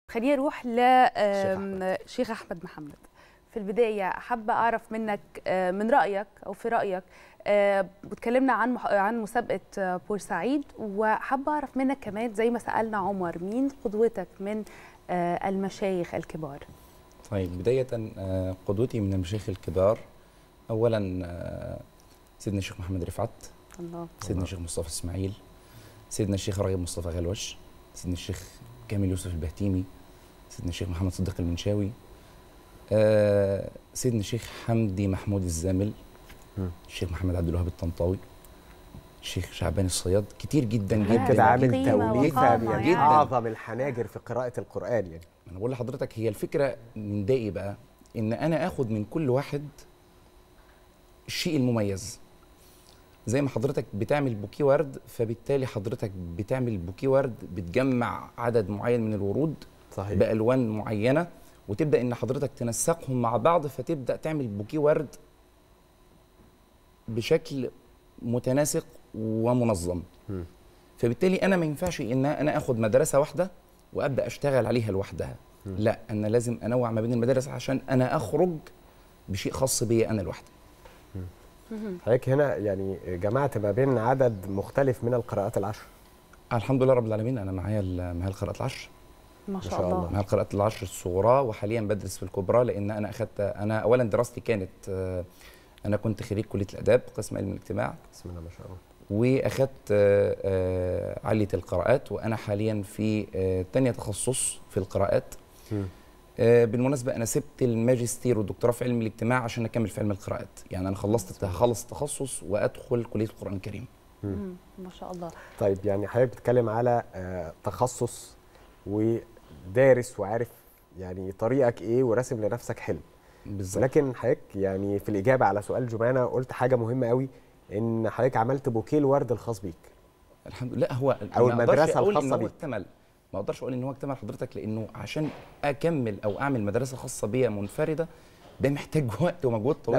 خليني اروح لشيخ احمد محمد في البدايه حابه اعرف منك آه، من رايك او في رايك آه، اتكلمنا عن مح- عن مسابقه آه، بورسعيد وحابه اعرف منك كمان زي ما سالنا عمر مين قدوتك من آه، المشايخ الكبار طيب بداية آه، قدوتي من المشايخ الكبار أولا آه، سيدنا الشيخ محمد رفعت الله سيدنا الشيخ مصطفى إسماعيل سيدنا الشيخ راغب مصطفى غلوش سيدنا الشيخ كامل يوسف البهتيمي سيدنا الشيخ محمد صديق المنشاوي آه، سيدنا الشيخ حمدي محمود الزامل مم. الشيخ محمد عبد الوهاب الطنطاوي الشيخ شعبان الصياد كتير جدا آه، جدا كده عامل قيمة توليفه وقامة من يعني. اعظم الحناجر في قراءه القران يعني انا بقول لحضرتك هي الفكره من ده ايه بقى ان انا اخد من كل واحد الشيء المميز زي ما حضرتك بتعمل بوكيه ورد فبالتالي حضرتك بتعمل بوكيه ورد بتجمع عدد معين من الورود صحيح بالوان معينه وتبدا ان حضرتك تنسقهم مع بعض فتبدا تعمل بوكيه ورد بشكل متناسق ومنظم مم. فبالتالي انا ما ينفعش ان انا اخد مدرسه واحده وابدا اشتغل عليها لوحدها مم. لا انا لازم انوع ما بين المدارس عشان انا اخرج بشيء خاص بيا انا لوحدي حضرتك هنا يعني جمعت ما بين عدد مختلف من القراءات العشر الحمد لله رب العالمين انا معايا ال- معايا القراءات العشر ما شاء شاء الله. الله معايا القراءات العشر الصغرى وحاليا بدرس في الكبرى لان انا اخذت انا اولا دراستي كانت آه، انا كنت خريج كليه الاداب قسم علم الاجتماع بسم الله ما شاء الله واخذت آه، آه، علية القراءات وانا حاليا في آه، تانية تخصص في القراءات مم. آه، بالمناسبه انا سبت الماجستير والدكتوراه في علم الاجتماع عشان اكمل في علم القراءات يعني انا خلصت هخلص التخصص وادخل كليه القران الكريم مم. ما شاء الله طيب يعني حضرتك بتتكلم على آه، تخصص ودارس وعارف يعني طريقك ايه وراسم لنفسك حلم بالظبط ولكن حضرتك يعني في الاجابه على سؤال جمانه قلت حاجه مهمه قوي ان حضرتك عملت بوكيه الورد الخاص بيك الحمد لله هو أو ما أقدرش المدرسة أقول إن الخاصة هو بيك. اكتمل ما اقدرش اقول ان هو اكتمل حضرتك لانه عشان اكمل او اعمل مدرسه خاصه بيا منفرده ده محتاج وقت ومجهود طويل